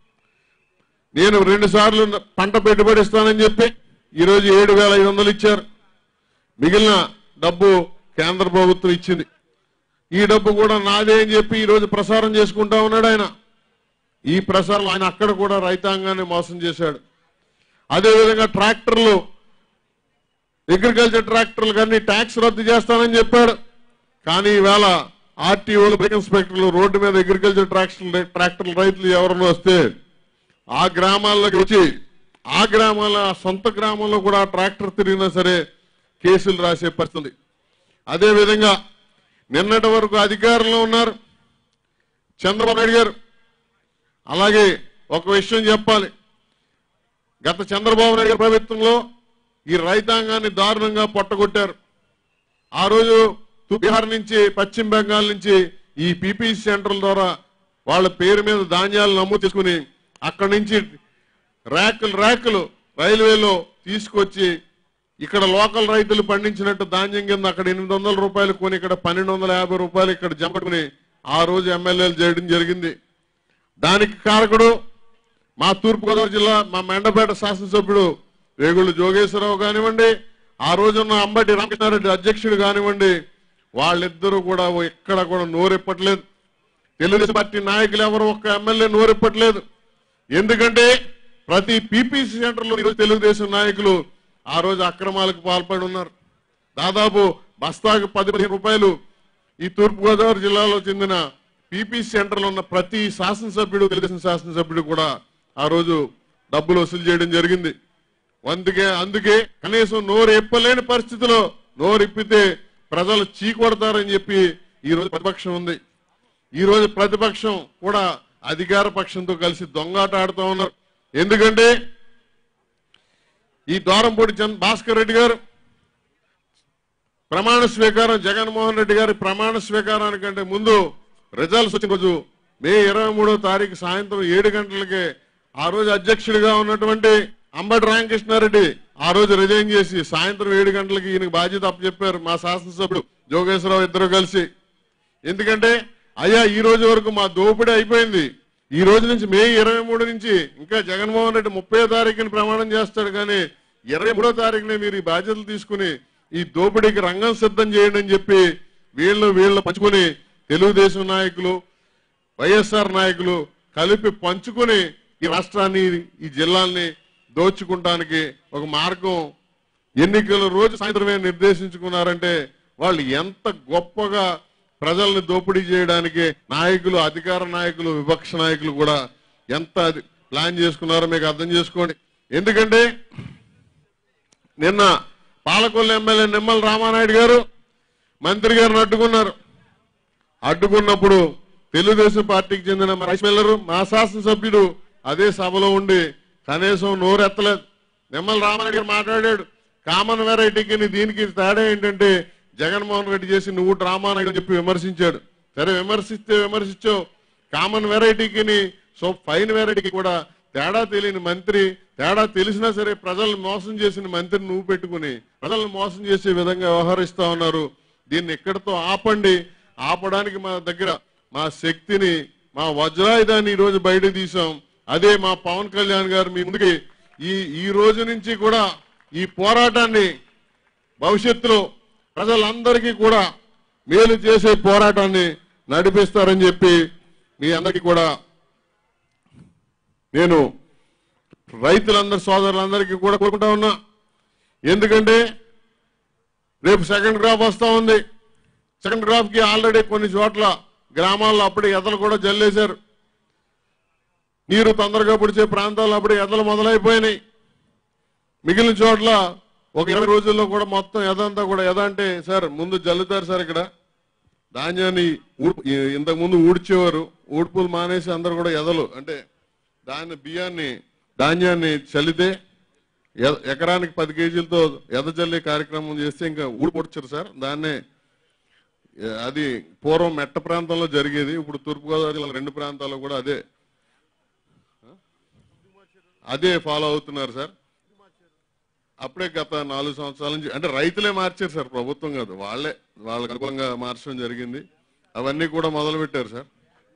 నేను రెండు సార్లు పంట పెట్టుబడి ఇస్తానని చెప్పి ఈరోజు ఏడు వేల ఐదు వందలు ఇచ్చారు మిగిలిన డబ్బు కేంద్ర ప్రభుత్వం ఇచ్చింది ఈ డబ్బు కూడా నాదే అని చెప్పి ఈరోజు ప్రసారం చేసుకుంటా ఉన్నాడు ఆయన ఈ ప్రసారం ఆయన అక్కడ కూడా రైతాంగాన్ని మోసం చేశాడు అదేవిధంగా ట్రాక్టర్లు అగ్రికల్చర్ ట్రాక్టర్లు కానీ ట్యాక్స్ రద్దు చేస్తానని చెప్పాడు కానీ ఈవేళ ఆర్టీఓలు బ్రేక్ ఇన్స్పెక్టర్లు రోడ్డు మీద అగ్రికల్చర్ ట్రాక్టర్లు ట్రాక్టర్ల రైతులు ఎవరైనా వస్తే ఆ గ్రామాల్లోకి వచ్చి ఆ గ్రామాల ఆ సొంత గ్రామంలో కూడా ఆ ట్రాక్టర్ తిరిగినా సరే కేసులు రాసే పరిస్థితి అదే విధంగా నిన్నటి వరకు అధికారంలో ఉన్నారు చంద్రబాబు నాయుడు గారు అలాగే ఒక విషయం చెప్పాలి గత చంద్రబాబు నాయుడు గారి ప్రభుత్వంలో ఈ రైతాంగాన్ని దారుణంగా పొట్టగొట్టారు ఆ రోజు బీహార్ నుంచి పశ్చిమ బెంగాల్ నుంచి ఈ పీపీసీ సెంటర్ల ద్వారా వాళ్ళ పేరు మీద ధాన్యాలు నమోదు చేసుకుని అక్కడి నుంచి ర్యాకులు ర్యాకులు రైల్వేలో తీసుకొచ్చి ఇక్కడ లోకల్ రైతులు పండించినట్టు ధాన్యం కింద అక్కడ ఎనిమిది వందల రూపాయలు కొని ఇక్కడ పన్నెండు వందల యాభై రూపాయలు ఇక్కడ జంపట్టుకుని ఆ రోజు ఎమ్మెల్యేలు చేయడం జరిగింది దానికి కారకుడు మా తూర్పుగోదావరి జిల్లా మా మెండపేట శాసనసభ్యుడు వేగుళ్ళు జోగేశ్వరరావు కానివ్వండి ఆ రోజున్న అంబటి రామకృష్ణారెడ్డి అధ్యక్షుడు కానివ్వండి వాళ్ళిద్దరూ కూడా ఎక్కడ కూడా నోరెప్పట్లేదు తెలుగుదేశం పార్టీ నాయకులు ఎవరు ఒక్క ఎమ్మెల్యే నోరెప్పట్లేదు ఎందుకంటే ప్రతి పీపీసీ సెంటర్లో ఈరోజు తెలుగుదేశం నాయకులు ఆ రోజు అక్రమాలకు పాల్పడి ఉన్నారు దాదాపు బస్తాకు పది పదిహేను రూపాయలు ఈ తూర్పుగోదావరి జిల్లాలో చెందిన పీపీసీ సెంటర్లో ఉన్న ప్రతి శాసనసభ్యుడు తెలుగుదేశం శాసనసభ్యుడు కూడా ఆ రోజు డబ్బులు వసూలు చేయడం జరిగింది అందుకే అందుకే కనీసం నోరు ఎప్పలేని పరిస్థితిలో నోరు ఇప్పితే ప్రజలు చీకొడతారని చెప్పి ఈ రోజు ప్రతిపక్షం ఉంది ఈ రోజు ప్రతిపక్షం కూడా అధికార పక్షంతో కలిసి దొంగాట ఆడుతూ ఉన్నారు ఎందుకంటే ఈ ద్వారంపూడి చంద్ భాస్కర్ రెడ్డి గారు ప్రమాణ స్వీకారం జగన్మోహన్ రెడ్డి గారి ప్రమాణ స్వీకారానికంటే ముందు రిజల్ట్స్ వచ్చిన రోజు మే ఇరవై మూడో తారీఖు సాయంత్రం ఏడు గంటలకే ఆ రోజు అధ్యక్షుడిగా ఉన్నటువంటి అంబటి రామకృష్ణారెడ్డి ఆ రోజు రిజైన్ చేసి సాయంత్రం ఏడు గంటలకి ఈయనకు బాధ్యత అప్పచెప్పారు మా శాసనసభ్యుడు జోగేశ్వరరావు ఇద్దరు కలిసి ఎందుకంటే అయ్యా ఈ రోజు వరకు మా దోపిడీ అయిపోయింది ఈ రోజు నుంచి మే ఇరవై మూడు నుంచి ఇంకా జగన్మోహన్ రెడ్డి ముప్పై తారీఖుని ప్రమాణం చేస్తాడు కానీ ఇరవై మూడో తారీఖునే మీరు ఈ బాధ్యతలు తీసుకుని ఈ దోపిడీకి రంగం సిద్ధం చేయండి అని చెప్పి వీళ్ళు వీళ్ళు పంచుకుని తెలుగుదేశం నాయకులు వైఎస్ఆర్ నాయకులు కలిపి పంచుకుని ఈ రాష్ట్రాన్ని ఈ జిల్లాల్ని దోచుకుంటానికి ఒక మార్గం ఎన్నికల రోజు సాయంత్రమే నిర్దేశించుకున్నారంటే వాళ్ళు ఎంత గొప్పగా ప్రజల్ని దోపిడీ చేయడానికి నాయకులు అధికార నాయకులు విపక్ష నాయకులు కూడా ఎంత అది ప్లాన్ చేసుకున్నారో మీకు అర్థం చేసుకోండి ఎందుకంటే నిన్న పాలకొల్లు ఎమ్మెల్యే నిమ్మల రామానాయుడు గారు మంత్రి గారిని అడ్డుకున్నారు అడ్డుకున్నప్పుడు తెలుగుదేశం పార్టీకి చెందిన రైస్ మిల్లరు మా శాసనసభ్యుడు అదే సభలో ఉండి కనీసం నోరెత్తలేదు నిమ్మల రామారెడ్డి గారు మాట్లాడాడు కామన్ వెరైటీకి నీ దీనికి తేడా ఏంటంటే జగన్మోహన్ రెడ్డి చేసి నువ్వు డ్రామా అని చెప్పి విమర్శించాడు సరే విమర్శిస్తే విమర్శించావు కామన్ వెరైటీకి నీ సో ఫైన్ వెరైటీకి కూడా తేడా తెలియని మంత్రి తేడా తెలిసినా సరే ప్రజలను మోసం చేసిన మంత్రిని నువ్వు పెట్టుకుని ప్రజలను మోసం చేసే విధంగా వ్యవహరిస్తా ఉన్నారు దీన్ని ఇక్కడితో ఆపండి ఆపడానికి మా దగ్గర మా శక్తిని మా వజ్రాయుధాన్ని ఈ రోజు బయట తీసాం అదే మా పవన్ కళ్యాణ్ గారు మీ ముందుకి ఈ ఈ రోజు నుంచి కూడా ఈ పోరాటాన్ని భవిష్యత్తులో ప్రజలందరికీ కూడా మేలు చేసే పోరాటాన్ని నడిపిస్తారని చెప్పి మీ అందరికీ కూడా నేను రైతులందరి సోదరులందరికీ కూడా కోరుకుంటా ఉన్నా ఎందుకంటే రేపు సెకండ్ క్రాప్ వస్తా ఉంది సెకండ్ క్రాప్ కి ఆల్రెడీ కొన్ని చోట్ల గ్రామాల్లో అప్పుడే ఎదలు కూడా జల్లేశారు నీరు తొందరగా పుడిచే ప్రాంతాల్లో అప్పుడే ఎదలు మొదలైపోయినాయి మిగిలిన చోట్ల ఒక ఇరవై రోజుల్లో కూడా మొత్తం ఎదంతా కూడా ఎద అంటే సార్ ముందు జల్లుతారు సార్ ఇక్కడ ధాన్యాన్ని ఊడ్- ఈ- ఇంతకు ముందు ఊడ్చేవారు ఊడ్పులు మానేసి అందరు కూడా ఎదలు అంటే దాన్ని బియ్యాన్ని ధాన్యాన్ని చల్లితే ఎ- ఎకరానికి పది కేజీలతో ఎదజల్లి కార్యక్రమం చేస్తే ఇంకా ఊడిపొడిచారు సార్ దాన్నే ఏ, అది పూర్వం మెట్ట ప్రాంతంలో జరిగేది ఇప్పుడు తూర్పుగోదావరి జిల్లా రెండు ప్రాంతాల్లో కూడా అదే అదే ఫాలో అవుతున్నారు సార్ అప్పుడే గత నాలుగు సంవత్సరాల నుంచి అంటే రైతులే మార్చారు సార్ ప్రభుత్వం కాదు వాళ్ళే వాళ్ళకి అనుకూలంగా మార్చడం జరిగింది అవన్నీ కూడా మొదలు పెట్టారు సార్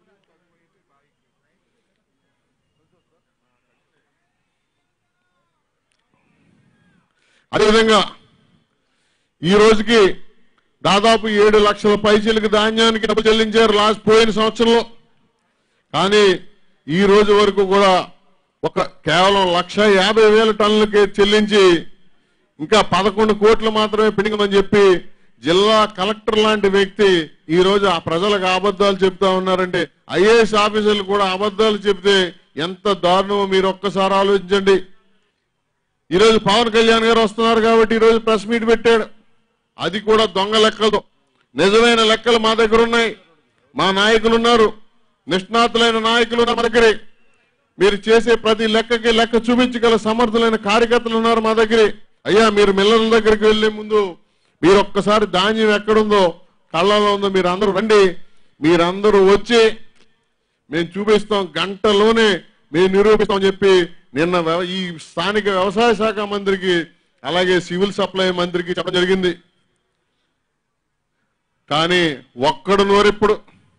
అదేవిధంగా ఈ రోజుకి దాదాపు ఏడు లక్షల పైచీలకు ధాన్యానికి డబ్బు చెల్లించారు లాస్ట్ పోయిన సంవత్సరంలో కానీ ఈ రోజు వరకు కూడా ఒక కేవలం లక్ష యాభై వేల టన్నులకి చెల్లించి ఇంకా పదకొండు కోట్లు మాత్రమే పెండింగ్ చెప్పి జిల్లా కలెక్టర్ లాంటి వ్యక్తి ఈ రోజు ఆ ప్రజలకు అబద్ధాలు చెప్తా ఉన్నారంటే ఐఏఎస్ ఆఫీసర్లు కూడా అబద్ధాలు చెప్తే ఎంత దారుణమో మీరు ఒక్కసారి ఆలోచించండి ఈ రోజు పవన్ కళ్యాణ్ గారు వస్తున్నారు కాబట్టి ఈ రోజు ప్రెస్ మీట్ పెట్టాడు అది కూడా దొంగ లెక్కలతో నిజమైన లెక్కలు మా దగ్గర ఉన్నాయి మా నాయకులు ఉన్నారు నిష్ణాతులైన నాయకులు ఉన్నారు మా దగ్గరే మీరు చేసే ప్రతి లెక్కకి లెక్క చూపించగల సమర్థులైన కార్యకర్తలు ఉన్నారు మా దగ్గరే అయ్యా మీరు మిల్లల దగ్గరికి వెళ్లే ముందు మీరు ఒక్కసారి ధాన్యం ఎక్కడుందో కళ్ళలో ఉందో మీరు అందరూ రండి మీరందరూ వచ్చి మేము చూపిస్తాం గంటలోనే మేము నిరూపిస్తాం చెప్పి నిన్న వ్యవ- ఈ స్థానిక వ్యవసాయ శాఖ మంత్రికి అలాగే సివిల్ సప్లై మంత్రికి చెప్పడం జరిగింది కానీ ఒక్కడు నోరెప్పుడు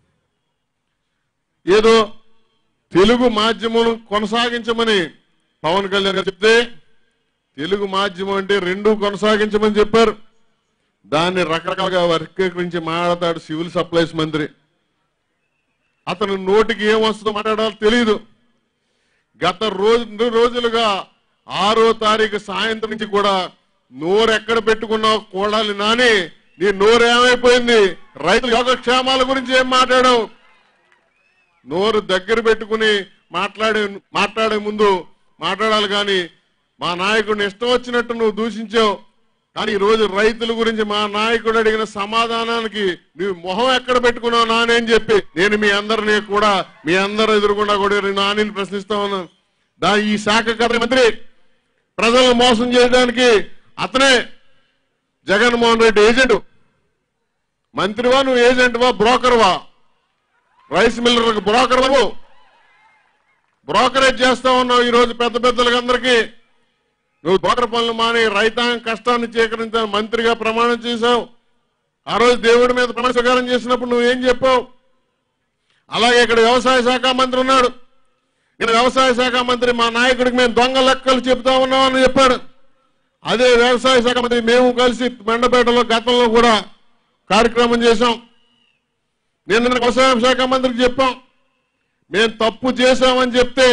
ఏదో తెలుగు మాధ్యమం కొనసాగించమని పవన్ కళ్యాణ్ గారు చెప్తే తెలుగు మాధ్యమం అంటే రెండు కొనసాగించమని చెప్పారు దాన్ని రకరకాలుగా వర్గీకరించి మాట్లాడతాడు సివిల్ సప్లైస్ మంత్రి అతను నోటికి ఏం వస్తుందో మాట్లాడాలో తెలియదు గత రోజు రెండు రోజులుగా ఆరో తారీఖు సాయంత్రం నుంచి కూడా నోరు ఎక్కడ పెట్టుకున్నావు కోడాలి నాని నీ నోరు ఏమైపోయింది రైతుల యోగక్షేమాల గురించి ఏం మాట్లాడావు నోరు దగ్గర పెట్టుకుని మాట్లాడే మాట్లాడే ముందు మాట్లాడాలి కానీ మా నాయకుడిని ఇష్టం వచ్చినట్టు నువ్వు దూషించావు కానీ ఈ రోజు రైతుల గురించి మా నాయకుడు అడిగిన సమాధానానికి నువ్వు మొహం ఎక్కడ పెట్టుకున్నావు నానేని చెప్పి నేను మీ అందరినీ కూడా మీ అందరు ఎదురుకుండా కూడా నానిని ప్రశ్నిస్తా ఉన్నాను దా ఈ శాఖ కర్త మంత్రి ప్రజలను మోసం చేయడానికి అతనే జగన్మోహన్ రెడ్డి ఏజెంట్ మంత్రివా నువ్వు ఏజెంట్వా బ్రోకర్వా రైస్ మిల్లర్లకు బ్రోకర్ నువ్వు బ్రోకరేజ్ చేస్తా ఉన్నావు ఈ రోజు పెద్ద పెద్దలకు అందరికీ నువ్వు బ్రోకర్ పనులు మాని రైతాంగం కష్టాన్ని చేకరించాలని మంత్రిగా ప్రమాణం చేశావు ఆ రోజు దేవుడి మీద ప్రమాణ స్వీకారం చేసినప్పుడు నువ్వేం చెప్పావు అలాగే ఇక్కడ వ్యవసాయ శాఖ మంత్రి ఉన్నాడు ఇక్కడ వ్యవసాయ శాఖ మంత్రి మా నాయకుడికి మేము దొంగ లెక్కలు చెప్తా ఉన్నామని చెప్పాడు అదే వ్యవసాయ శాఖ మంత్రి మేము కలిసి మెండపేటలో గతంలో కూడా కార్యక్రమం చేశాం నిన్న వ్యవసాయ శాఖ మంత్రికి చెప్పాం మేము తప్పు చేశామని చెప్తే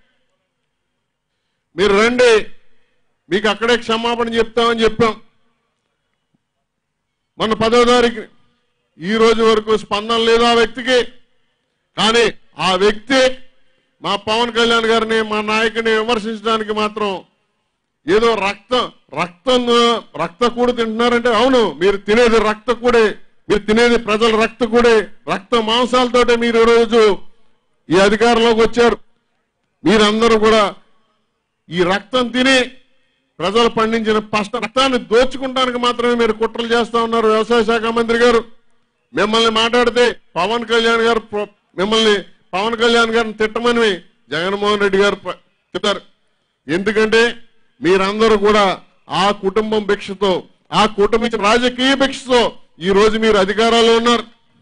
మీరు రండి మీకు అక్కడే క్షమాపణ చెప్తామని చెప్పాం మొన్న పదో తారీఖు ఈ రోజు వరకు స్పందన లేదు ఆ వ్యక్తికి కానీ ఆ వ్యక్తి మా పవన్ కళ్యాణ్ గారిని మా నాయకుడిని విమర్శించడానికి మాత్రం ఏదో రక్తం రక్తం రక్త కూడు తింటున్నారంటే అవును మీరు తినేది రక్త కూడే మీరు తినేది ప్రజల రక్త కూడే రక్త మాంసాలతోటే మీరు ఈ రోజు ఈ అధికారంలోకి వచ్చారు మీరందరూ కూడా ఈ రక్తం తిని ప్రజలు పండించిన పష్ట రక్తాన్ని దోచుకుంటానికి మాత్రమే మీరు కుట్రలు చేస్తా ఉన్నారు వ్యవసాయ శాఖ మంత్రి గారు మిమ్మల్ని మాట్లాడితే పవన్ కళ్యాణ్ గారు ప్ర- మిమ్మల్ని పవన్ కళ్యాణ్ గారిని తిట్టమని జగన్మోహన్ రెడ్డి గారు ప్ర- చెప్తారు ఎందుకంటే మీరందరూ కూడా ఆ కుటుంబం భిక్షతో ఆ కుటుంబ రాజకీయ భిక్షతో ఈ రోజు మీరు అధికారాల్లో ఉన్నారు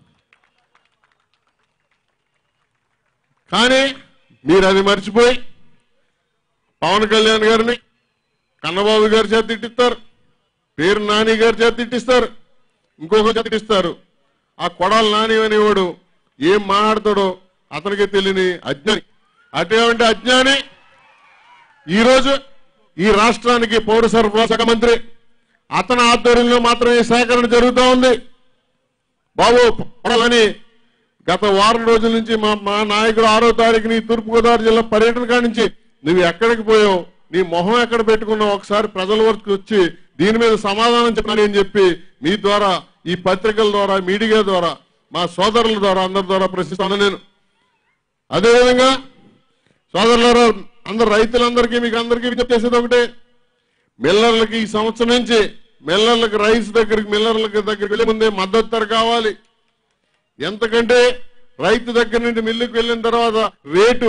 కానీ మీరు అది మర్చిపోయి పవన్ కళ్యాణ్ గారిని కన్నబాబు గారి చేత తిట్టిస్తారు పేరు నాని గారి చేత తిట్టిస్తారు ఇంకొక చేత తిట్టిస్తారు ఆ కొడాలి నాని అనేవాడు ఏం మాట్లాడతాడో అతనికి తెలియని అజ్ఞాని అటువంటి అజ్ఞాని ఈరోజు ఈ రాష్ట్రానికి పౌర సరఫరా శాఖ మంత్రి అతని ఆధ్వర్యంలో మాత్రమే సేకరణ జరుగుతూ ఉంది బాబు పడాలని గత వారం రోజుల నుంచి మా మా నాయకుడు ఆరో తారీఖు నీ తూర్పుగోదావరి జిల్లా పర్యటన కాడి నుంచి నువ్వు ఎక్కడికి పోయావు నీ మొహం ఎక్కడ పెట్టుకున్నావు ఒకసారి ప్రజల వరకు వచ్చి దీని మీద సమాధానం చెప్పాలి అని చెప్పి మీ ద్వారా ఈ పత్రికల ద్వారా మీడియా ద్వారా మా సోదరుల ద్వారా అందరి ద్వారా ప్రశ్నిస్తాను నేను అదేవిధంగా సోదరులారా అందరు రైతులందరికీ మీకు అందరికీ విజ్ఞప్తి చేసేది ఒకటే మిల్లర్లకి ఈ సంవత్సరం నుంచి మిల్లర్లకు రైస్ దగ్గరికి మిల్లర్లకి దగ్గరికి వెళ్ళే ముందే మద్దతు ధర కావాలి ఎంతకంటే రైతు దగ్గర నుండి మిల్లుకి వెళ్ళిన తర్వాత రేటు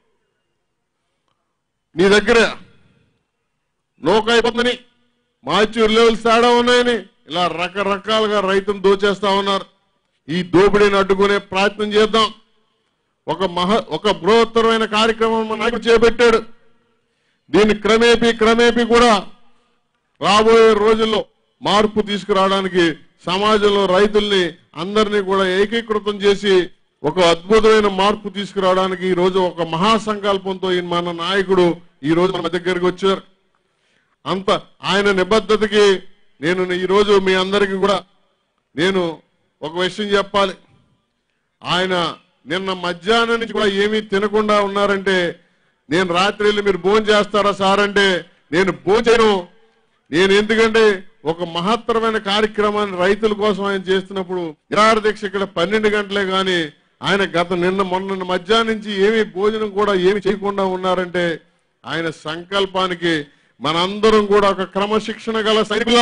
నీ దగ్గర నోక అయిపోతుందని మాచ్యూర్ లెవెల్స్ తేడా ఉన్నాయని ఇలా రకరకాలుగా రైతును దోచేస్తా ఉన్నారు ఈ దోపిడీని అడ్డుకునే ప్రయత్నం చేద్దాం ఒక మహ ఒక బృహత్తరమైన కార్యక్రమం మన నాయకుడు చేపట్టాడు దీన్ని క్రమేపీ క్రమేపీ కూడా రాబోయే రోజుల్లో మార్పు తీసుకురావడానికి సమాజంలో రైతుల్ని అందరినీ కూడా ఏకీకృతం చేసి ఒక అద్భుతమైన మార్పు తీసుకురావడానికి ఈ రోజు ఒక మహాసంకల్పంతో ఈ మన నాయకుడు ఈ రోజు మన దగ్గరికి వచ్చారు అంత ఆయన నిబద్ధతకి నేను ఈ రోజు మీ అందరికీ కూడా నేను ఒక విషయం చెప్పాలి ఆయన నిన్న మధ్యాహ్నం నుంచి కూడా ఏమీ తినకుండా ఉన్నారంటే నేను రాత్రి వెళ్ళి మీరు భోజనం చేస్తారా సార్ అంటే నేను భోజనం నేను ఎందుకంటే ఒక మహత్తరమైన కార్యక్రమాన్ని రైతుల కోసం ఆయన చేస్తున్నప్పుడు నిరాహార దీక్ష ఇక్కడ పన్నెండు గంటలే కానీ ఆయన గత నిన్న మొన్న మధ్యాహ్నం నుంచి ఏమీ భోజనం కూడా ఏమి చేయకుండా ఉన్నారంటే ఆయన సంకల్పానికి మనందరం కూడా ఒక క్రమశిక్షణ గల సైనికుల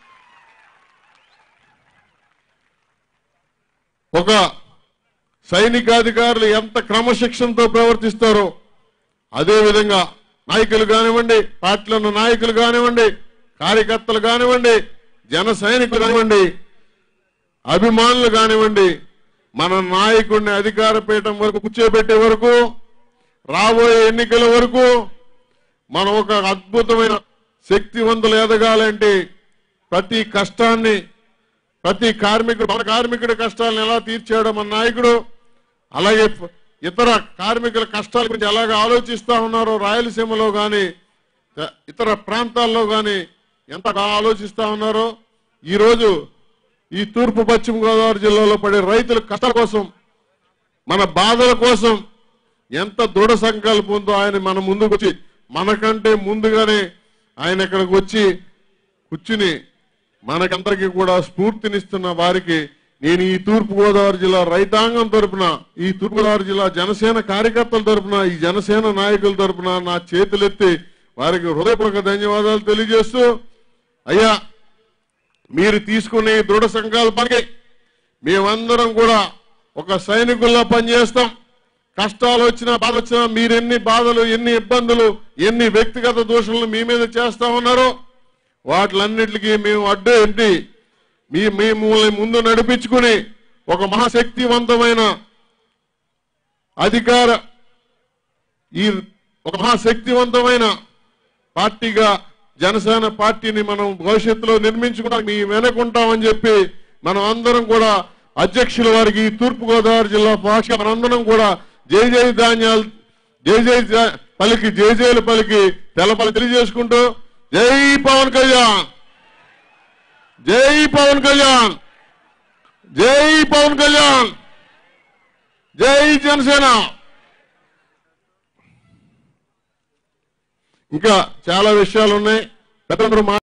ఒక సైనికాధికారులు ఎంత క్రమశిక్షణతో ప్రవర్తిస్తారో అదే విధంగా నాయకులు కానివ్వండి పార్టీలో నాయకులు కానివ్వండి కార్యకర్తలు కానివ్వండి జన సైనికులు కానివ్వండి అభిమానులు కానివ్వండి మన నాయకుడిని అధికార పీఠం వరకు కూర్చోబెట్టే వరకు రాబోయే ఎన్నికల వరకు మనం ఒక అద్భుతమైన శక్తివంతులు ఎదగాలంటే ప్రతి కష్టాన్ని ప్రతి కార్మికుడు మన కార్మికుడి కష్టాలను ఎలా తీర్చాడో మన నాయకుడు అలాగే ప- ఇతర కార్మికుల కష్టాల గురించి ఎలాగ ఆలోచిస్తా ఉన్నారో రాయలసీమలో గాని త- ఇతర ప్రాంతాల్లో గాని ఎంత బాగా ఆలోచిస్తా ఉన్నారో ఈరోజు ఈ తూర్పు పశ్చిమ గోదావరి జిల్లాలో పడే రైతుల కష్టాల కోసం మన బాధల కోసం ఎంత దృఢ సంకల్పంతో ఆయన మన ముందుకు వచ్చి మనకంటే ముందుగానే ఆయన ఇక్కడికి వచ్చి కూర్చుని మనకందరికీ కూడా స్ఫూర్తినిస్తున్న వారికి నేను ఈ తూర్పు గోదావరి జిల్లా రైతాంగం తరపున ఈ తూర్పు గోదావరి జిల్లా జనసేన కార్యకర్తల తరపున ఈ జనసేన నాయకుల తరపున నా చేతులెత్తి వారికి హృదయపూర్వక ధన్యవాదాలు తెలియజేస్తూ అయ్యా మీరు తీసుకునే ఈ దృఢ సంకల్పానికి మేమందరం కూడా ఒక సైనికుల్లా పనిచేస్తాం కష్టాలు వచ్చినా బాధ వచ్చినా మీరు ఎన్ని బాధలు ఎన్ని ఇబ్బందులు ఎన్ని వ్యక్తిగత దోషాలను మీ మీద చేస్తా ఉన్నారో వాటిలన్నిటికీ మేము అడ్డు ఏంటి మీ మిమ్మల్ని ముందు నడిపించుకుని ఒక మహాశక్తివంతమైన అధికార ఈ ఒక మహాశక్తివంతమైన పార్టీగా జనసేన పార్టీని మనం భవిష్యత్తులో నిర్మించుకోవడానికి మీ వెనకుంటామని చెప్పి మనం అందరం కూడా అధ్యక్షుల వారికి ఈ తూర్పు గోదావరి జిల్లా భాష మనందరం కూడా జై జై ధాన్యాలు జై జై జా- పలికి జై జైలు పలికి తెలపలి తెలియజేసుకుంటూ జై పవన్ కళ్యాణ్ జై పవన్ కళ్యాణ్ జై పవన్ కళ్యాణ్ జై జనసేన ఇంకా చాలా విషయాలు ఉన్నాయి పెద్దలందరూ మా